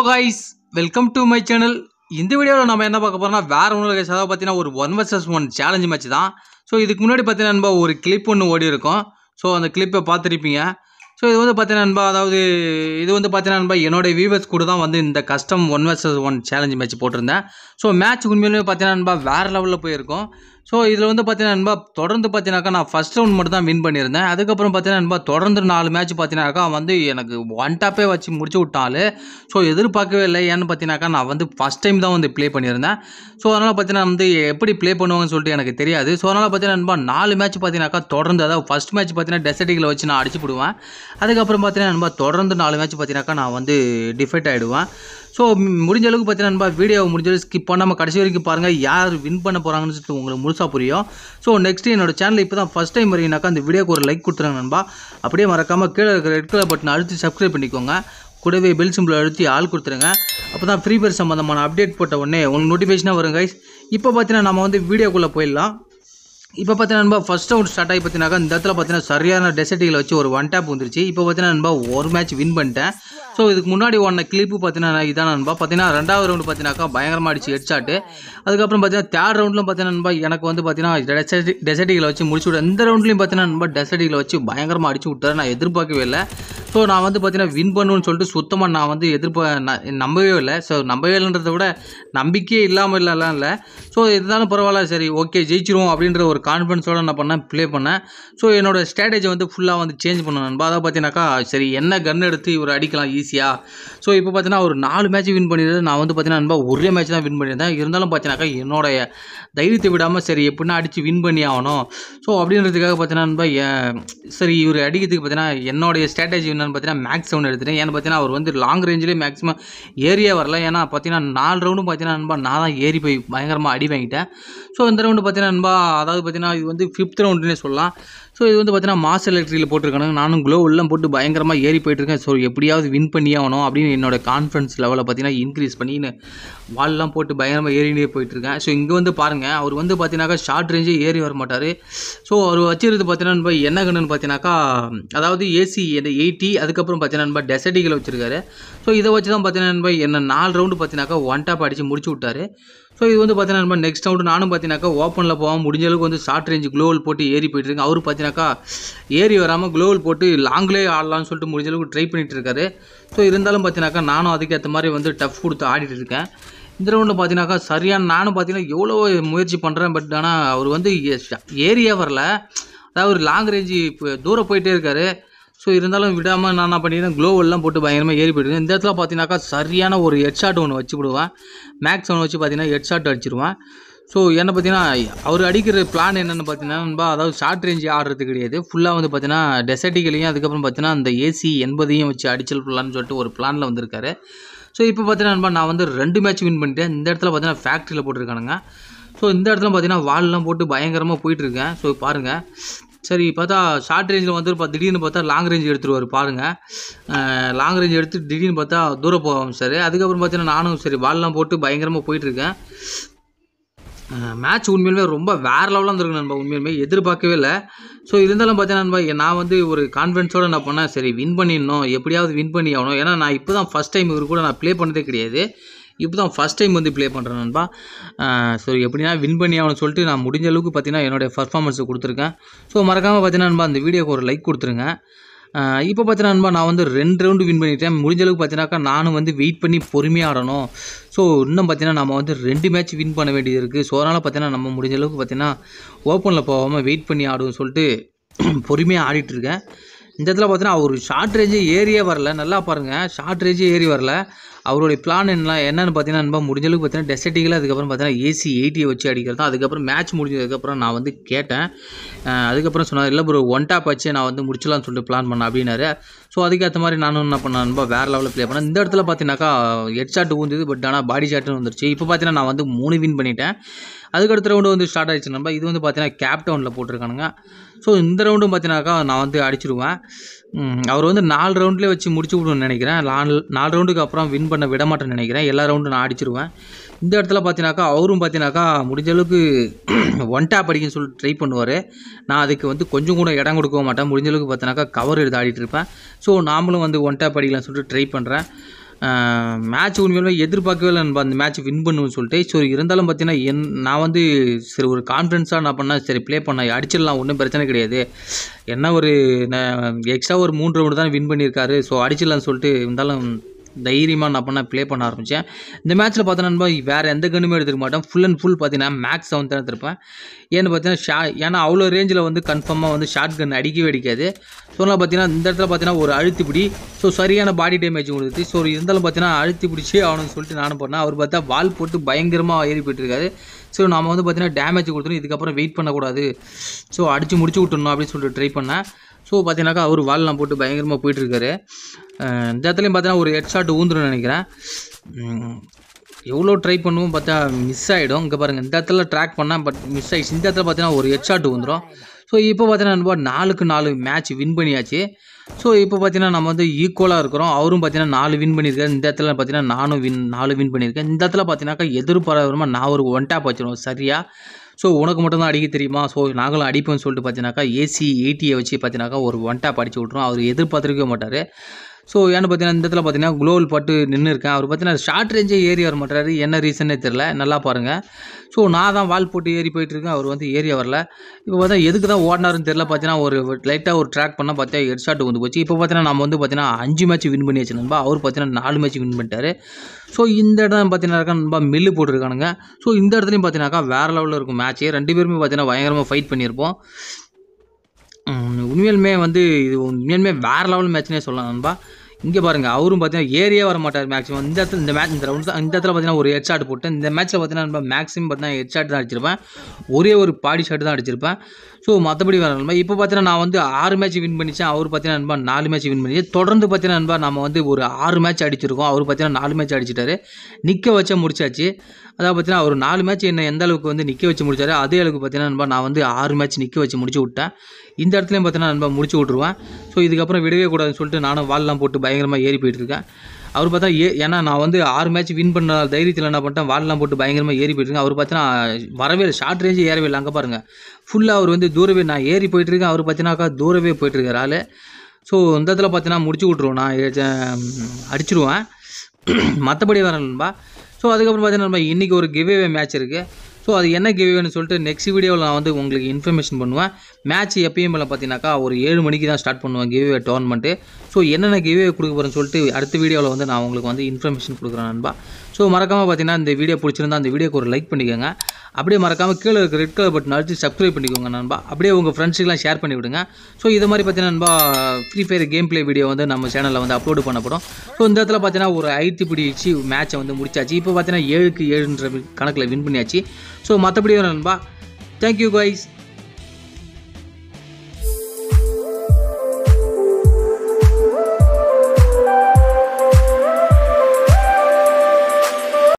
guys welcome to my channel இந்த வீடியோவில் நம்ம என்ன பார்க்க போறோம்னா வேற ஒன்றும் இல்லை அதாவது பார்த்தீங்கன்னா ஒரு one versus one challenge match தான் ஸோ இதுக்கு முன்னாடி பார்த்தீங்கன்னா நண்பா ஒரு கிளிப் ஒன்று ஓடி இருக்கும் ஸோ அந்த கிளிப்பை பார்த்துருப்பீங்க ஸோ இது வந்து பார்த்தீங்கன்னா நண்பா அதாவது இது வந்து பார்த்தீங்கன்னா நண்பா என்னோட வியூவர்ஸ் கூட தான் வந்து இந்த custom one versus one challenge match போட்டிருந்தேன் ஸோ மேட்ச் உண்மையிலுமே பார்த்தீங்கன்னா நண்பா வேறு லெவலில் போயிருக்கும் ஸோ இதில் வந்து பார்த்தீங்கன்னா நண்பா தொடர்ந்து பார்த்தீங்கன்னாக்கா நான் ஃபஸ்ட் ரவுண்ட் மட்டும் தான் வின் பண்ணியிருந்தேன் அதுக்கப்புறம் பார்த்தீங்கன்னா நண்பா தொடர்ந்து நாலு மேட்ச் பார்த்தீங்கன்னாக்கா வந்து எனக்கு ஒன் டாப்பே வச்சு முடிச்சு விட்டாலு ஸோ எதிர்பார்க்கவே இல்லை ஏன்னு பார்த்தீங்கன்னாக்கா நான் வந்து ஃபஸ்ட் டைம் தான் வந்து ப்ளே பண்ணியிருந்தேன் ஸோ அதனால் பார்த்தீங்கன்னா வந்து எப்படி ப்ளே பண்ணுவாங்கன்னு சொல்லிட்டு எனக்கு தெரியாது ஸோ அதனால் பார்த்தீங்கன்னா நண்பா நாலு மேட்ச் பார்த்தீங்கன்னாக்கா தொடர்ந்து அதாவது ஃபஸ்ட் மேட்ச் பார்த்தீங்கன்னா டெசர்ட்டிகளை வச்சு நான் அடிச்சு விடுவேன் அதுக்கப்புறம் பார்த்தீங்கன்னா நண்பா தொடர்ந்து நாலு மேட்ச் பார்த்தீங்கன்னாக்கா நான் வந்து டிஃபெக்ட் ஆகிடுவேன் ஸோ முடிஞ்ச அளவுக்கு பார்த்தீங்கன்னா நண்பா வீடியோ முடிஞ்ச அளவுக்கு ஸ்கிப் பண்ணாமல் கடைசி வரைக்கும் பாருங்கள் யார் வின் பண்ண போகிறாங்கன்னு சொல்லிட்டு உங்களுக்கு முழுசாக புரியும் ஸோ நெக்ஸ்ட் என்னோட சேனல் இப்போ தான் ஃபஸ்ட் டைம் வரீங்கனாக்கா அந்த வீடியோக்கு ஒரு லைக் கொடுத்துருங்க நண்பா அப்படியே மறக்காமல் கீழே இருக்கிற ரெட் கலர் பட்டன் அழுத்தி சப்ஸ்கிரைப் பண்ணிக்கோங்க கூடவே பெல் சிம்பிள் அழுத்தி ஆள் கொடுத்துருங்க அப்போ தான் ஃப்ரீ ஃபயர் சம்மந்தமான அப்டேட் போட்ட உடனே உங்களுக்கு நோட்டிஃபிகேஷனாக வரும் கைஸ் இப்போ பார்த்தீங்கன்னா நம்ம வந்து வீடியோக்குள்ளே போயிடலாம் இப்போ பார்த்தீங்கன்னா நண்பா ஃபஸ்ட் ரவுண்ட் ஸ்டார்ட் ஆகி பார்த்தீங்கன்னா இந்த இடத்துல பார்த்தீங்கன்னா சரியான டெசர்ட்டிகளை வச்சு ஒரு ஒன் டேப் வந்துருச்சு இப்போ பார்த்தீங்கன்னா நண்பா ஒரு மேட்ச் வின் பண்ணிட்டேன் ஸோ இதுக்கு முன்னாடி ஒன்ன கிளிப்பு பார்த்தீங்கன்னா இதான் நண்பா பார்த்தீங்கன்னா ரெண்டாவது ரவுண்டு பார்த்தீங்கன்னாக்கா பயங்கரமாக அடிச்சு ஹெட் ஷாட்டு அதுக்கப்புறம் பார்த்தீங்கன்னா தேர்ட் ரவுண்ட்லும் பார்த்தீங்கன்னா நண்பா எனக்கு வந்து பார்த்தீங்கன்னா டெசர்ட்டி டெசர்ட்டிகளை வச்சு முடிச்சு விட்டு இந்த ரவுண்ட்லையும் பார்த்தீங்கன்னா நண்பா டெசர்ட்டிகளை வச்சு பயங்கரமாக அடிச்சு விட்டாரு நான் எதிர்பார்க்கவே இல்லை ஸோ நான் வந்து பார்த்தீங்கன்னா வின் பண்ணுவேன்னு சொல்லிட்டு சுத்தமாக நான் வந்து எதிர்ப்பா நான் நம்பவே இல்லை ஸோ நம்பவே இல்லைன்றதை விட நம்பிக்கையே இல்லாமல் இல்லைலாம் இல்லை ஸோ இருந்தாலும் பரவாயில்ல சரி ஓகே ஜெயிச்சிருவோம் அப்படின்ற ஒரு கான்ஃபிடன்ஸோடு நான் பண்ணேன் ப்ளே பண்ணேன் ஸோ என்னோடய ஸ்ட்ராட்டஜி வந்து ஃபுல்லாக வந்து சேஞ்ச் பண்ண நண்பா அதை பார்த்தீங்கன்னாக்கா சரி என்ன கன் எடுத்து இவர் அடிக்கலாம் ஈஸியாக ஸோ இப்போ பார்த்தீங்கன்னா ஒரு நாலு மேட்ச் வின் பண்ணியிருந்தது நான் வந்து பார்த்தீங்கன்னா நண்பா ஒரே மேட்ச் தான் வின் பண்ணியிருந்தேன் இருந்தாலும் பார்த்தீங்கன்னாக்கா என்னோடைய தைரியத்தை விடாமல் சரி எப்படின்னா அடித்து வின் பண்ணி ஆகணும் ஸோ அப்படின்றதுக்காக பார்த்தீங்கன்னா நண்பா ஏன் சரி இவர் அடிக்கிறதுக்கு பார்த்தீங்கன்னா என்னுடைய ஸ்ட்ராட்டஜி என்னன்னு பார்த்தீங்கன்னா மேக்ஸ் ஒன்று எடுத்துட்டேன் ஏன்னு பார்த்தீங்கன்னா அவர் வந்து லாங் ரேஞ்சிலே மேக்ஸிமம் ஏரியா வரல ஏன்னா பார்த்தீங்கன்னா நாலு ரவுண்டும் பார்த்தீங்கன்னா நண்பா நான் தான் ஏறி போய் பயங்கரமாக அடி வாங்கிட்டேன் ஸோ இந்த ரவுண்டு பார்த்தீங்கன்னா நண்பா அதாவது பார்த்தீங்கன்னா இது வந்து ஃபிஃப்த் ரவுண்டுனே சொல்லலாம் ஸோ இது வந்து பார்த்தீங்கன்னா மாஸ் எலக்ட்ரியில் போட்டிருக்கானுங்க நானும் க்ளோ எல்லாம் போட்டு பயங்கரமாக ஏறி போயிட்டுருக்கேன் ஸோ எப்படியாவது வின் பண்ணி ஆகணும் அப்படின்னு என்னோட கான்ஃபிடன்ஸ் லெவலை பார்த்தீங்கன்னா இன்க்ரீஸ் பண்ணி வால்லாம் போட்டு பயங்கரமாக ஏறினே போயிட்டுருக்கேன் ஸோ இங்கே வந்து பாருங்கள் அவர் வந்து பார்த்தீங்கன்னாக்கா ஷார்ட் ரேஞ்சே ஏறி வர மாட்டார் ஸோ அவர் வச்சிருது பார்த்தீங்கன்னா என்ன கண்ணுன்னு பார்த்தீங்கன்னாக்கா அதாவது ஏசி எயிட்டி அதுக்கப்புறம் பார்த்தீங்கன்னா டெசர்ட்டிகளை வச்சிருக்காரு ஸோ இதை வச்சு தான் பார்த்தீங்கன்னா என்ன நாலு ரவுண்டு பார்த்தீங்கன்னாக்கா ஒன் டாப் அடித்து முடிச்சு விட்டாரு ஸோ இது வந்து பார்த்தீங்கன்னா நெக்ஸ்ட் ரவுண்டு நானும் பார்த்தீங்கன்னாக்கா ஓப்பனில் போகாமல் முடிஞ்ச அளவுக்கு வந்து ஷார்ட் ரேஞ்ச் க்ளோவல் போட்டு ஏறி போயிட்டு இருக்கு அவர் பார்த்தீங்கன்னாக்கா ஏறி வராமல் க்ளோவல் போட்டு லாங்லேயே ஆடலாம்னு சொல்லிட்டு முடிஞ்ச அளவுக்கு ட்ரை பண்ணிட்டு இருக்காரு ஸோ இருந்தாலும் பார்த்தீங்கன்னாக்கா நானும் அதுக்கேற்ற மாதிரி வந்து டஃப் கொடுத்து ஆடிட்டு இருக்கேன் இந்த ரவுண்டில் பார்த்தீங்கன்னாக்கா சரியான நானும் பார்த்தீங்கன்னா எவ்வளோ முயற்சி பண்ணுறேன் பட் ஆனால் அவர் வந்து ஏரியா வரல அதாவது லாங் ரேஞ்சு இப்போ தூரம் போயிட்டே இருக்காரு ஸோ இருந்தாலும் விடாமல் நான் என்ன பண்ணிடுறேன் க்ளோவெல்லாம் போட்டு பயங்கரமாக ஏறி போயிடுவேன் இந்த இடத்துல பார்த்தீங்கன்னாக்கா சரியான ஒரு ஹெட்ஷாட் ஒன்று வச்சு விடுவேன் மேக்ஸ் ஒன்று வச்சு பார்த்தீங்கன்னா ஹெட்ஷாட் அடிச்சிருவேன் ஸோ என்ன பார்த்தீங்கன்னா அவர் அடிக்கிற பிளான் என்னென்னு பார்த்தீங்கன்னா அதாவது ஷார்ட் ரேஞ்ச் ஆடுறது கிடையாது ஃபுல்லாக வந்து பார்த்தீங்கன்னா டெசர்ட்டிகளையும் அதுக்கப்புறம் பார்த்தீங்கன்னா அந்த ஏசி எண்பதையும் வச்சு அடிச்சல் பிளான்னு சொல்லிட்டு ஒரு பிளானில் வந்திருக்காரு ஸோ இப்போ பார்த்தீங்கன்னா நான் வந்து ரெண்டு மேட்ச் வின் பண்ணிட்டேன் இந்த இடத்துல பார்த்தீங்கன்னா ஃபேக்ட்ரியில் போட்டிருக்கானுங்க ஸோ இந்த இடத்துல பார்த்தீங்கன்னா வால்லாம் போட்டு பயங்கரமாக போயிட்டுருக்கேன் ஸோ பாருங்கள் சரி பார்த்தா ஷார்ட் ரேஞ்சில் வந்து இப்போ திடீர்னு பார்த்தா லாங் ரேஞ்ச் எடுத்துருவார் பாருங்கள் லாங் ரேஞ்ச் எடுத்து திடீர்னு பார்த்தா தூரம் போவோம் சரி அதுக்கப்புறம் பார்த்தீங்கன்னா நானும் சரி பால்லாம் போட்டு பயங்கரமாக போயிட்டுருக்கேன் மேட்ச் உண்மையிலுமே ரொம்ப வேறு லெவலாக இருந்திருக்கு நண்பா உண்மையிலுமே எதிர்பார்க்கவே இல்லை ஸோ இருந்தாலும் பார்த்தீங்கன்னா நண்பா நான் வந்து ஒரு கான்ஃபிடன்ஸோடு நான் பண்ணேன் சரி வின் பண்ணிடணும் எப்படியாவது வின் பண்ணி ஆகணும் ஏன்னா நான் இப்போ தான் ஃபஸ்ட் டைம் இவர் கூட நான் ப்ளே பண்ணதே கிடையாது இப்போ தான் ஃபஸ்ட் டைம் வந்து ப்ளே பண்ணுறேன் நண்பா ஸோ எப்படின்னா வின் பண்ணி ஆகணும்னு சொல்லிட்டு நான் முடிஞ்ச அளவுக்கு பார்த்தீங்கன்னா என்னுடைய பர்ஃபார்மன்ஸை கொடுத்துருக்கேன் ஸோ மறக்காமல் பார்த்தீங்கன்னா நண்பா அந்த வீடியோக்கு ஒரு லைக் கொடுத்துருங்க இப்போ பார்த்தீங்கன்னா நண்பா நான் வந்து ரெண்டு ரவுண்டு வின் பண்ணிட்டேன் முடிஞ்ச அளவுக்கு பார்த்தீங்கன்னாக்கா நானும் வந்து வெயிட் பண்ணி பொறுமையாக ஆடணும் ஸோ இன்னும் பார்த்தீங்கன்னா நம்ம வந்து ரெண்டு மேட்ச் வின் பண்ண வேண்டியது இருக்குது ஸோ அதனால் பார்த்தீங்கன்னா நம்ம முடிஞ்ச அளவுக்கு பார்த்தீங்கன்னா ஓப்பனில் போகாமல் வெயிட் பண்ணி ஆடுவோம்னு சொல்லிட்டு பொறுமையாக ஆடிட்டுருக்கேன் இந்த இடத்துல பார்த்தீங்கன்னா அவர் ஷார்ட் ரேஞ்சு ஏரியே வரல நல்லா பாருங்கள் ஷார்ட் ரேஞ்சு ஏறி வரல அவருடைய பிளான் என்ன என்னென்னு பார்த்தீங்கன்னா நண்பா முடிஞ்சளவுக்கு பார்த்தீங்கன்னா டெசர்ட்டிகள் அதுக்கப்புறம் பார்த்தீங்கன்னா ஏசி எயிட்டியை வச்சு அடிக்கிறது தான் அதுக்கப்புறம் மேட்ச் முடிஞ்சதுக்கப்புறம் நான் வந்து கேட்டேன் அதுக்கப்புறம் சொன்னார் இல்லை ப்ரோ ஒன் டாப் வச்சு நான் வந்து முடிச்சலாம்னு சொல்லிட்டு பிளான் பண்ணேன் அப்படின்னாரு ஸோ அதுக்கேற்ற மாதிரி நானும் என்ன பண்ணேன் நண்பா வேறு லெவலில் ப்ளே பண்ணேன் இந்த இடத்துல பார்த்தீங்கன்னாக்கா ஹெட் ஷாட் ஊந்துது பட் ஆனால் பாடி ஷாட்னு வந்துருச்சு இப்போ பார்த்தீங்கன்னா நான் வந்து மூணு வின் பண்ணிட்டேன் அதுக்கடுத்த ரவுண்டு வந்து ஸ்டார்ட் ஆயிடுச்சு நண்பா இது வந்து பார்த்தீங்கன்னா கேப்டவுனில் போட்டிருக்கானுங்க ஸோ இந்த ரவுண்டும் பார்த்தீங்கன்னாக்கா நான் வந்து அடிச்சிருவேன் அவர் வந்து நாலு ரவுண்ட்லேயே வச்சு முடிச்சு விடணும்னு நினைக்கிறேன் நாலு நாலு ரவுண்டுக்கு அப்புறம் வின் பண்ண விட மாட்டேன்னு நினைக்கிறேன் எல்லா ரவுண்டும் நான் அடிச்சிருவேன் இந்த இடத்துல பார்த்தீங்கன்னாக்கா அவரும் பார்த்தீங்கன்னாக்கா முடிஞ்ச அளவுக்கு ஒன் டேப் அடிக்கன்னு சொல்லிட்டு ட்ரை பண்ணுவார் நான் அதுக்கு வந்து கொஞ்சம் கூட இடம் கொடுக்க மாட்டேன் முடிஞ்ச அளவுக்கு பார்த்தீங்கன்னாக்கா கவர் எடுத்து ஆடிட்டு இருப்பேன் ஸோ நாமளும் வந்து ஒன் டேப் அடிக்கலாம்னு சொல்லிட்டு ட்ரை பண்ணுறேன் மேட்ச் உண்மையிலுமே எதிர்பார்க்கவே இல்லை நண்பா அந்த மேட்ச் வின் பண்ணுவேன்னு சொல்லிட்டு ஸோ இருந்தாலும் பார்த்தீங்கன்னா என் நான் வந்து சரி ஒரு கான்ஃபிடென்ஸாக நான் பண்ணேன் சரி ப்ளே பண்ண அடிச்சிடலாம் ஒன்றும் பிரச்சனை கிடையாது என்ன ஒரு எக்ஸ்ட்ரா ஒரு மூன்று ரவுண்டு தான் வின் பண்ணியிருக்காரு ஸோ அடிச்சிடலாம்னு சொல்லிட்டு இருந்தாலும் தைரியமாக நான் பண்ண ப்ளே பண்ண ஆரம்பித்தேன் இந்த மேட்ச்சில் பார்த்தோன்னா வேறு எந்த கன்னுமே எடுத்துக்க மாட்டேன் ஃபுல் அண்ட் ஃபுல் பார்த்தீங்கன்னா மேக்ஸ் செவன் தான் எடுத்திருப்பேன் ஏன்னு பார்த்தீங்கன்னா ஷா ஏன்னா அவ்வளோ ரேஞ்சில் வந்து கன்ஃபார்மாக வந்து ஷார்ட் கன் அடிக்கவே அடிக்காது ஸோ நான் பார்த்தீங்கன்னா இந்த இடத்துல பார்த்தீங்கன்னா ஒரு அழுத்தி பிடி ஸோ சரியான பாடி டேமேஜ் கொடுத்து ஸோ இருந்தாலும் பார்த்தீங்கன்னா அழுத்தி பிடிச்சி ஆகணும்னு சொல்லிட்டு நானும் பண்ணேன் அவர் பார்த்தா வால் போட்டு பயங்கரமாக ஏறி போயிட்டு இருக்காரு ஸோ நம்ம வந்து பார்த்தீங்கன்னா டேமேஜ் கொடுத்துரும் இதுக்கப்புறம் வெயிட் பண்ணக்கூடாது ஸோ அடித்து முடிச்சு விட்டுணும் அப்படின்னு சொல்லிட்டு ட்ரை பண்ணேன் ஸோ பார்த்தீங்கன்னாக்கா அவர் வால்லாம் போட்டு பயங்கரமாக போயிட்டுருக்காரு இந்த இடத்துலையும் பார்த்தீங்கன்னா ஒரு ஹெட் ஷாட் ஊந்துருன்னு நினைக்கிறேன் உம், எவ்வளோ ட்ரை பண்ணுவோம் பார்த்தா மிஸ் ஆகிடும் இங்கே பாருங்கள் இந்த இடத்துல ட்ராக் பண்ணேன் பட் மிஸ் ஆகிடுச்சு இந்த இடத்துல பார்த்தீங்கன்னா ஒரு ஹெட் ஷாட் வந்துடும் ஸோ இப்போ பார்த்தீங்கன்னா நண்பா நாலுக்கு நாலு மேட்ச் வின் பண்ணியாச்சு ஸோ இப்போ பார்த்தீங்கன்னா நம்ம வந்து ஈக்குவலாக இருக்கிறோம் அவரும் பார்த்தீங்கன்னா நாலு வின் பண்ணியிருக்காரு இந்த இடத்துல பார்த்தீங்கன்னா நானும் வின் நாலு வின் பண்ணியிருக்கேன் இந்த இடத்துல பார்த்தீங்கன்னாக்கா எதிர்பாராதமாக நான் ஒரு ஒன் டேப் வச்சிருவோம் சரியா ஸோ உனக்கு மட்டும் தான் அடிக்க தெரியுமா ஸோ நாங்களும் அடிப்போம்னு சொல்லிட்டு பார்த்தீங்கன்னாக்கா ஏசி எயிட்டியை வச்சு பார்த்தீங்கன்னாக்கா ஒரு ஒன் டேப் அடிச்சு விட்ருவோம் அவர் எதிர்பார்த்துருக்கவே மாட்டார் ஸோ ஏன்னு பார்த்தீங்கன்னா இந்த இடத்துல பார்த்தீங்கன்னா குளோவல் பட்டு நின்று இருக்கேன் அவர் பார்த்தீங்கன்னா ஷார்ட் ரேஞ்சே ஏறி வர மாட்டாரு என்ன ரீசனே தெரில நல்லா பாருங்கள் ஸோ நான் தான் வால் போட்டு ஏறி போயிட்டு இருக்கேன் அவர் வந்து ஏறி வரல இப்போ பார்த்தா எதுக்கு தான் ஓடினாருன்னு தெரில பார்த்தீங்கன்னா ஒரு லைட்டாக ஒரு ட்ராக் பண்ணால் பார்த்தா ஹெட் ஷாட் வந்து போச்சு இப்போ பார்த்தீங்கன்னா நம்ம வந்து பார்த்தீங்கன்னா அஞ்சு மேட்ச் வின் பண்ணியாச்சு நண்பா அவர் பார்த்தீங்கன்னா நாலு மேட்ச் வின் பண்ணிட்டாரு ஸோ இந்த இடம் பார்த்தீங்கன்னா நண்பா மில்லு போட்டிருக்கானுங்க ஸோ இந்த இடத்துலையும் பார்த்தீங்கன்னாக்கா வேறு லெவலில் இருக்கும் மேட்ச்சு ரெண்டு பேருமே பார்த்தீங்கன்னா பயங்கரமாக ஃபைட் பண்ணியிருப்போம் உம், உண்மையிலுமே வந்து இது உண்மையிலுமே வேறு லெவல் மேட்ச்னே சொல்லலாம் நண்பா இங்கே பாருங்கள் அவரும் பார்த்தீங்கன்னா ஏரியே வர மாட்டார் மேக்ஸிமம் இந்த இடத்துல இந்த மேட்ச் இந்த ரவுண்ட் தான் இந்த இடத்துல பார்த்தீங்கன்னா ஒரு ஹெட் ஷாட் போட்டு இந்த மேட்ச்சில் பார்த்தீங்கன்னா நம்ம மேக்ஸிமம் பார்த்தீங்கன்னா ஹெட் ஷாட் தான் அடிச்சிருப்பேன் ஒரே ஒரு பாடி ஷாட் தான் அடிச்சிருப்பேன் ஸோ மற்றபடி வேறு நண்பா இப்போ பார்த்தீங்கன்னா நான் வந்து ஆறு மேட்ச் வின் பண்ணிச்சேன் அவர் பார்த்தீங்கன்னா நண்பா நாலு மேட்ச் வின் பண்ணி தொடர்ந்து பார்த்தீங்கன்னா நண்பா நம்ம வந்து ஒரு ஆறு மேட்ச் அடிச்சிருக்கோம் அவர் பார்த்தீங்கன்னா நாலு மேட்ச் அடிச்சிட்டாரு நிற்க வச்ச முடிச்சாச்சு அதாவது பார்த்தீங்கன்னா ஒரு நாலு மேட்ச் என்ன எந்த அளவுக்கு வந்து நிற்க வச்சு முடிச்சாரு அதே அளவுக்கு பார்த்தீங்கன்னா நண்பா நான் வந்து ஆறு மேட்ச் நிற்க வச்சு முடிச்சு விட்டேன் இந்த இடத்துலையும் பார்த்தீங்கன்னா நண்பா முடிச்சு விட்ருவேன் ஸோ இதுக்கப்புறம் விடவே கூடாதுன்னு சொல்லிட்டு நானும் வால்லாம் போட்டு பயங்கரமாக ஏறி போயிட்டு இருக்கேன் அவர் பார்த்தா ஏ ஏன்னா நான் வந்து ஆறு மேட்ச் வின் பண்ண தைரியத்தில் என்ன பண்ணிட்டேன் வால்லாம் போட்டு பயங்கரமாக ஏறி போயிட்டு இருக்கேன் அவர் பார்த்தீங்கன்னா வரவே இல்லை ஷார்ட் ரேஞ்சு ஏறவே இல்லை அங்கே பாருங்கள் ஃபுல்லாக அவர் வந்து தூரவே நான் ஏறி போயிட்டு இருக்கேன் அவர் பார்த்தீங்கன்னாக்கா தூரவே போயிட்டு இருக்காரு ஆள் ஸோ இந்த இடத்துல பார்த்தீங்கன்னா முடிச்சு விட்ருவோம் நான் ஏதாச்சும் அடிச்சிருவேன் மற்றபடி வர நண்பா ஸோ அதுக்கப்புறம் பார்த்தீங்கன்னா நம்ம இன்றைக்கி ஒரு கிவ்வே மேட்ச் இருக்குது ஸோ அது என்ன கிவ்வேன்னு சொல்லிட்டு நெக்ஸ்ட் வீடியோவில் நான் வந்து உங்களுக்கு இன்ஃபர்மேஷன் பண்ணுவேன் மேட்ச் எப்பயும் போல பார்த்தீங்கன்னாக்கா ஒரு ஏழு மணிக்கு தான் ஸ்டார்ட் பண்ணுவேன் கிவ்வே டோர்னமெண்ட்டு ஸோ என்னென்ன கிவ்வே கொடுக்க போகிறேன்னு சொல்லிட்டு அடுத்த வீடியோவில் வந்து நான் உங்களுக்கு வந்து இன்ஃபர்மேஷன் கொடுக்குறேன் நண்பா ஸோ மறக்காமல் பார்த்தீங்கன்னா இந்த வீடியோ பிடிச்சிருந்தா அந்த வீடியோக்கு ஒரு லைக் பண்ணிக்கோங்க அப்படியே மறக்காமல் கீழே இருக்க ரெட் கலர் பட்டன் அழுத்தி சப்ஸ்கிரைப் பண்ணிக்கோங்க நண்பா அப்படியே உங்கள் ஃப்ரெண்ட்ஸுக்கெலாம் ஷேர் பண்ணி விடுங்க ஸோ இது மாதிரி பார்த்தீங்கன்னா நண்பா free fire game play video வந்து நம்ம சேனலில் வந்து அப்லோடு பண்ணப்படும் ஸோ இந்த இடத்துல பார்த்தீங்கன்னா ஒரு ஐடி பிடிச்சி மேட்சை வந்து முடிச்சாச்சு இப்போ பார்த்தீங்கன்னா ஏழுக்கு ஏழுன்ற கணக்கில் வின் பண்ணியாச்சு ஸோ மற்றபடி நண்பா தேங்க்யூ கைஸ்